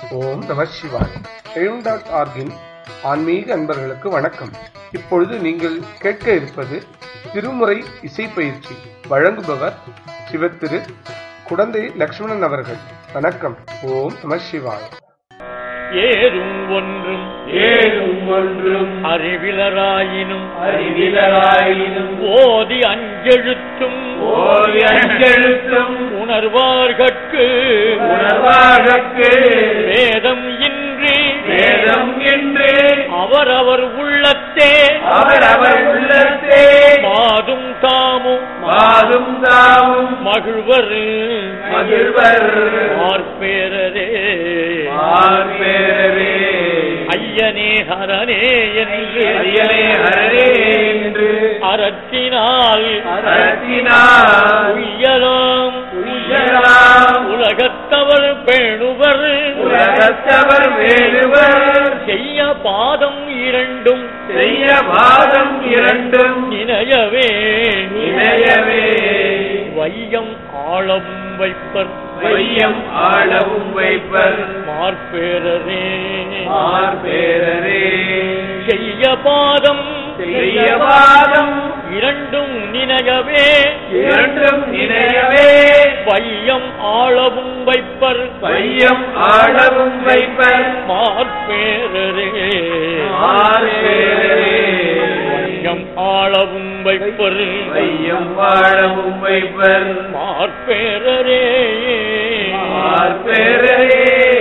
ஓம் நம சிவாய் எழும் டாட் ஆர்கின் ஆன்மீக அன்பர்களுக்கு வணக்கம் இப்பொழுது நீங்கள் கேட்க இருப்பது திருமுறை இசை பயிற்சி வழங்குபவர் சிவத்திரு குடந்தை லக்ஷ்மணன் அவர்கள் வணக்கம் ஓம் நம சிவாய் ஏறும் ஒன்றும் ஏதும் ஒன்றும் அறிவிலராயினும் அறிவிலராயினும் ஓதி அஞ்செழுத்தும் ஓதி அஞ்செழுத்தும் உணர்வார்கட்கு உணர்வாகக்கு வேதம் இன்றி வேதம் என்று அவரவர் உள்ளத்தே அவரவர் உள்ளத்தே மாதும் தாமும் மாதும் தாமும் மகிழ்வர் மகிழ்வர் ஆர்பேரரே ஆர்பேரரே ஐயனே ஹரனே என்று அரியனே ஹரனே என்று அறத்தினால் அறத்தினார் உய்யலாம் உய்யலாம் உலகத்தவர் பேணுவர் உலகத்தவர் வேடுவர் செய்ய பாதம் இரண்டும் செய்ய பாதம் இரண்டும் நினையவே இணையவே வையம் ஆழம் வைப்பர் வையம் ஆளவும் வைப்பர் மார்பேரரே ஆர்பேரரே செய்ய பாதம் செய்ய பாதம் இரண்டும் நினையவே இரண்டும் இணையவே வையம் ஆளவும் வைப்பர் வையம் ஆளவும் வைப்பர் மார்பேரரே ஆர்பேரரே வையம் ஆளவும் வைப்பர் வையம் வாழவும் வைப்பர் மார்பேரரே ஆர்பேரரே